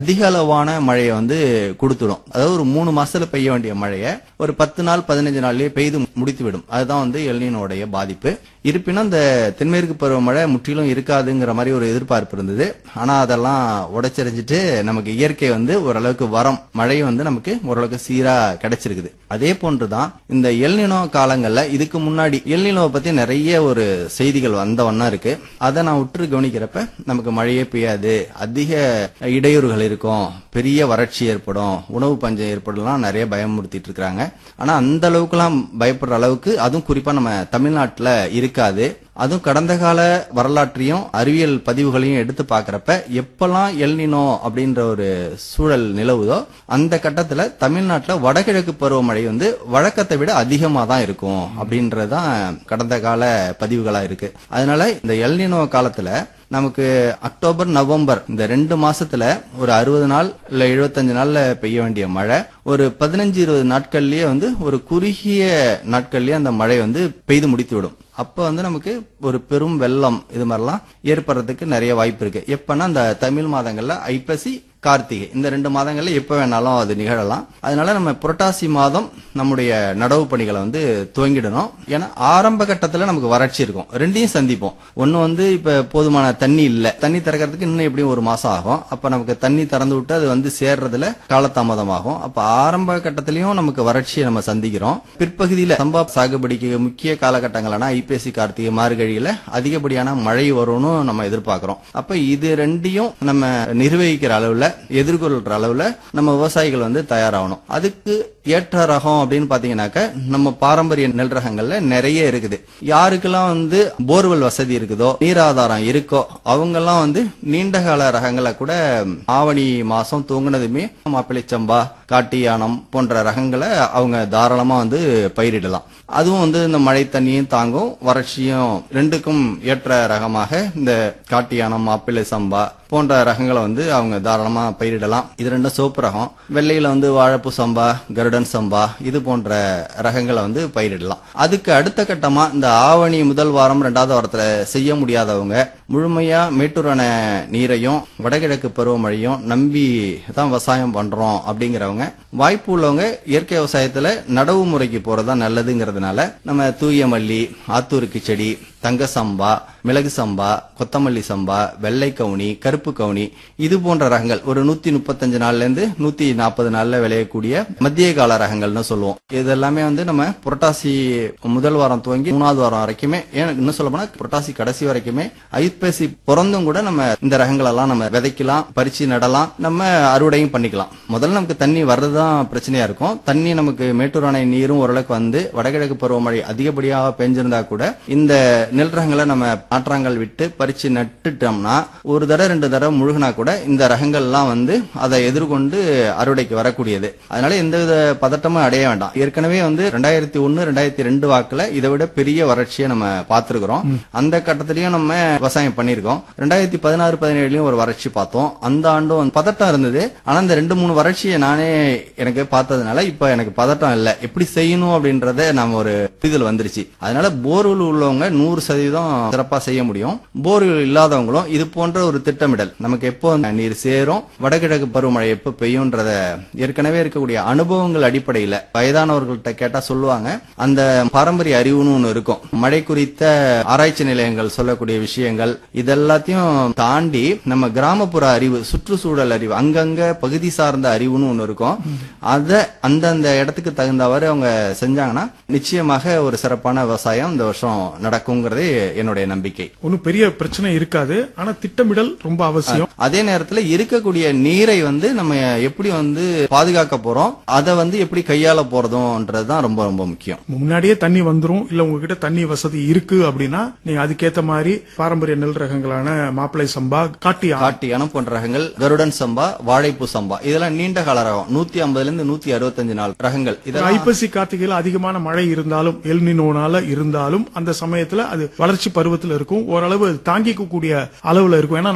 அதிக அளவான மழையை வந்து கொடுத்துடும் அதாவது ஒரு மூணு மாசத்துல பெய்ய வேண்டிய மழையை ஒரு பத்து நாள் பதினஞ்சு நாள்லயே பெய்து முடித்து விடும் அதுதான் வந்து எல்னினோடைய பாதிப்பு இருப்பினும் இந்த தென்மேற்கு பருவமழை முற்றிலும் இருக்காதுங்கிற மாதிரி ஒரு எதிர்பார்ப்பு இருந்தது ஆனா அதெல்லாம் உடைச்செறிஞ்சிட்டு நமக்கு இயற்கை வந்து ஓரளவுக்கு வரம் மழை வந்து நமக்கு ஓரளவுக்கு சீரா கிடைச்சிருக்குது அதே போன்றுதான் இந்த எல்னினோ காலங்கள்ல இதுக்கு முன்னாடி எல்னினோவை பத்தி நிறைய ஒரு செய்திகள் வந்த வண்ணம் இருக்கு அதை நான் உற்று கவனிக்கிறப்ப நமக்கு மழையே பெய்யாது அதிக இடையூறுகள் இருக்கும் பெரிய வறட்சி ஏற்படும் உணவு பஞ்சம் ஏற்படலாம் நிறைய பயமுறுத்திட்டு இருக்காங்க ஆனா அந்த அளவுக்குலாம் பயப்படுற அளவுக்கு அதுவும் குறிப்பா நம்ம தமிழ்நாட்டுல இருக்காது அதுவும் கடந்த கால வரலாற்றையும் அறிவியல் பதிவுகளையும் எடுத்து பார்க்கறப்ப எப்பெல்லாம் எல்னினோ அப்படின்ற ஒரு சூழல் நிலவுதோ அந்த கட்டத்துல தமிழ்நாட்டுல வடகிழக்கு பருவமழை வந்து வழக்கத்தை விட அதிகமா தான் இருக்கும் அப்படின்றதுதான் கடந்த கால பதிவுகளா இருக்கு அதனால இந்த எல்னினோ காலத்துல நமக்கு அக்டோபர் நவம்பர் இந்த ரெண்டு மாசத்துல ஒரு அறுபது நாள் இல்ல எழுபத்தஞ்சு நாள்ல பெய்ய வேண்டிய மழை ஒரு பதினஞ்சு இருபது நாட்கள்லயே வந்து ஒரு குறுகிய நாட்கள்லயே அந்த மழை வந்து பெய்து முடித்து விடும் அப்ப வந்து நமக்கு ஒரு பெரும் வெள்ளம் இது மாதிரிலாம் ஏற்படுறதுக்கு நிறைய வாய்ப்பு இருக்கு எப்பன்னா அந்த தமிழ் மாதங்கள்ல ஐப்பசி கார்த்திகை இந்த ரெண்டு மாதங்கள்ல எப்ப வேணாலும் அது நிகழலாம் அதனால நம்ம புரட்டாசி மாதம் நம்முடைய நடவு பணிகளை வந்து துவங்கிடணும் ஏன்னா ஆரம்ப கட்டத்துல நமக்கு வறட்சி இருக்கும் ரெண்டையும் சந்திப்போம் ஒன்னு வந்து இப்ப போதுமான தண்ணி இல்ல தண்ணி திறக்கிறதுக்கு இன்னும் எப்படியும் ஒரு மாசம் ஆகும் அப்ப நமக்கு தண்ணி திறந்து விட்டு அது வந்து சேர்றதுல காலதாமதம் ஆகும் அப்ப ஆரம்ப கட்டத்திலயும் நமக்கு வறட்சியை நம்ம சந்திக்கிறோம் பிற்பகுதியில சம்பா சாகுபடிக்கு முக்கிய காலகட்டங்களான ஐப்பசி கார்த்திகை மார்கழியில அதிகப்படியான மழை வரும்னு நம்ம எதிர்பார்க்கிறோம் அப்ப இது ரெண்டையும் நம்ம நிர்வகிக்கிற அளவுல எதிர்கொள்ற அளவுல நம்ம விவசாயிகள் வந்து தயாராகணும் அதுக்கு ஏற்ற ரகம் அப்படின்னு பாத்தீங்கன்னாக்க நம்ம பாரம்பரிய நெல் ரகங்கள்ல நிறைய இருக்குது யாருக்கெல்லாம் வந்து போர்வெல் வசதி இருக்குதோ நீர் ஆதாரம் இருக்கோ அவங்கெல்லாம் வந்து நீண்ட கால ரகங்களை கூட ஆவணி மாசம் தூங்குனதுமே மாப்பிள்ளை சம்பா காட்டு யானம் போன்ற ரகங்களை அவங்க தாராளமா வந்து பயிரிடலாம் அதுவும் வந்து இந்த மழை தண்ணியும் தாங்கும் வறட்சியும் ரெண்டுக்கும் ஏற்ற ரகமாக இந்த காட்டு யானம் மாப்பிள்ளை சம்பா போன்ற ரகங்களை வந்து அவங்க தாராளமா பயிரிடலாம் இது ரெண்டும் சோப்பு ரகம் வெள்ளையில வந்து வாழைப்பூ சம்பா கருடன் சம்பா இது போன்ற ரகங்களை வந்து பயிரிடலாம் அதுக்கு அடுத்த கட்டமா இந்த ஆவணி முதல் வாரம் ரெண்டாவது வாரத்துல செய்ய முடியாதவங்க முழுமையா மேட்டூர் அணை நீரையும் வடகிழக்கு பருவமழையும் நம்பி தான் விவசாயம் பண்றோம் அப்படிங்கிறவங்க வாய்ப்பு உள்ளவங்க இயற்கை விவசாயத்துல நடவு முறைக்கு போறதா நல்லதுங்கிறதுனால நம்ம தூய மல்லி ஆத்தூரு கிச்சடி தங்க சம்பா மிளகு சம்பா கொத்தமல்லி சம்பா வெள்ளை கவுனி கருப்பு கவுனி இது போன்ற ரகங்கள் ஒரு நூத்தி முப்பத்தஞ்சு நாள்ல இருந்து நூத்தி நாற்பது நாள்ல விளையக்கூடிய மத்திய கால ரகங்கள்னு சொல்லுவோம் இது எல்லாமே வந்து நம்ம புரட்டாசி முதல் வாரம் துவங்கி மூணாவது வாரம் வரைக்குமே ஏன் இன்னும் சொல்ல போனா புரட்டாசி கடைசி வரைக்குமே ஐப்பசி பிறந்தும் கூட நம்ம இந்த ரகங்கள் எல்லாம் நம்ம விதைக்கலாம் பறிச்சு நடலாம் நம்ம அறுவடையும் பண்ணிக்கலாம் முதல்ல நமக்கு தண்ணி வர்றதுதான் பிரச்சனையா இருக்கும் தண்ணி நமக்கு மேட்டூர் அணை நீரும் ஓரளவுக்கு வந்து வடகிழக்கு பருவமழை அதிகப்படியாக பெஞ்சிருந்தா கூட இந்த நெல் ரகங்களை நம்ம நாற்றாங்கல் விட்டு பறிச்சு நட்டுட்டோம்னா ஒரு தடவை ரெண்டு தடவை முழுகினா கூட இந்த ரகங்கள்லாம் வந்து அதை எதிர்கொண்டு அறுவடைக்கு வரக்கூடியது அதனால எந்தவித பதட்டமும் அடைய வேண்டாம் ஏற்கனவே வந்து ரெண்டாயிரத்தி ஒன்னு ரெண்டாயிரத்தி ரெண்டு வாக்குல இதை விட பெரிய வறட்சியை நம்ம பார்த்திருக்கிறோம் அந்த கட்டத்திலயும் நம்ம விவசாயம் பண்ணிருக்கோம் ரெண்டாயிரத்தி பதினாறு பதினேழுலயும் ஒரு வறட்சி பார்த்தோம் அந்த ஆண்டும் வந்து பதட்டம் இருந்தது ஆனா இந்த ரெண்டு மூணு வறட்சியை நானே எனக்கு பார்த்ததுனால இப்ப எனக்கு பதட்டம் இல்ல எப்படி செய்யணும் அப்படின்றத நம்ம ஒரு புரிதல் வந்துருச்சு அதனால போர்வெல் உள்ளவங்க நூறு சதவீதம் சிறப்பா செய்ய முடியும் போர்வெல் இல்லாதவங்களும் இது போன்ற ஒரு திட்டமிடல் நமக்கு எப்போ நீர் சேரும் வடகிழக்கு பருவமழை எப்போ பெய்யும்ன்றத ஏற்கனவே இருக்கக்கூடிய அனுபவங்கள் அடிப்படையில வயதானவர்கள்ட்ட கேட்டா சொல்லுவாங்க அந்த பாரம்பரிய அறிவுன்னு ஒண்ணு இருக்கும் மழை குறித்த ஆராய்ச்சி நிலையங்கள் சொல்லக்கூடிய விஷயங்கள் இதெல்லாத்தையும் தாண்டி நம்ம கிராமப்புற அறிவு சுற்றுச்சூழல் அறிவு அங்கங்க பகுதி சார்ந்த அறிவுன்னு ஒண்ணு இருக்கும் அத அந்தந்த இடத்துக்கு தகுந்தவாறு அவங்க செஞ்சாங்கன்னா நிச்சயமாக ஒரு சிறப்பான விவசாயம் இந்த வருஷம் நடக்குங்கிறதே என்னுடைய நம்பிக்கை ஒன்னும் பெரிய பிரச்சனை இருக்காது ஆனா திட்டமிடல் ரொம்ப அவசியம் அதே நேரத்துல இருக்கக்கூடிய நீரை வந்து நம்ம எப்படி வந்து பாதுகாக்க போறோம் அதை வந்து எப்படி கையாள போறதும்ன்றதுதான் ரொம்ப ரொம்ப முக்கியம் முன்னாடியே தண்ணி வந்துரும் இல்ல உங்ககிட்ட தண்ணி வசதி இருக்கு அப்படின்னா நீங்க அதுக்கேத்த மாதிரி பாரம்பரிய நெல் ரகங்களான மாப்பிளை சம்பா காட்டி ஆ- காட்டு இனம் போன்ற ரகங்கள் கருடன் சம்பா வாழைப்பூ சம்பா இதெல்லாம் நீண்ட கால ரகம் நூத்தி ஐம்பதுல இருந்து நூத்தி அறுபத்தஞ்சு நாள் ரகங்கள் இதெல்லாம் ஐப்பசி கார்த்திகையில அதிகமான மழை இருந்தாலும் எல்னினோனால இருந்தாலும் அந்த சமயத்துல அது வளர்ச்சி பருவத்துல இருக்கும் ஓரளவு அது தாங்கிக்க கூடிய அளவுல இருக்கும் ஏன்னா நல்ல உயரமான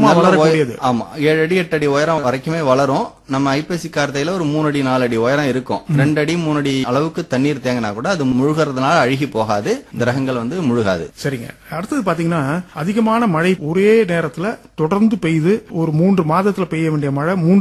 உயரமா நல்ல வளரக்கூடியது உய- ஆமா ஏழு அடி எட்டு அடி உயரம் வரைக்குமே வளரும் நம்ம ஐப்பசி கார்த்தையில ஒரு மூணு அடி நாலு அடி உயரம் இருக்கும் ரெண்டு அடி மூணு அடி அளவுக்கு தண்ணீர் தேங்கினா கூட அது முழுகிறதுனால அழுகி போகாது இந்த ரகங்கள் வந்து முழுகாது சரிங்க அடுத்தது பாத்தீங்கன்னா அதிகமான மழை ஒரே நேரத்துல தொடர்ந்து பெய்யுது ஒரு மூன்று மாதத்துல பெய்ய வேண்டிய மழை மூன்று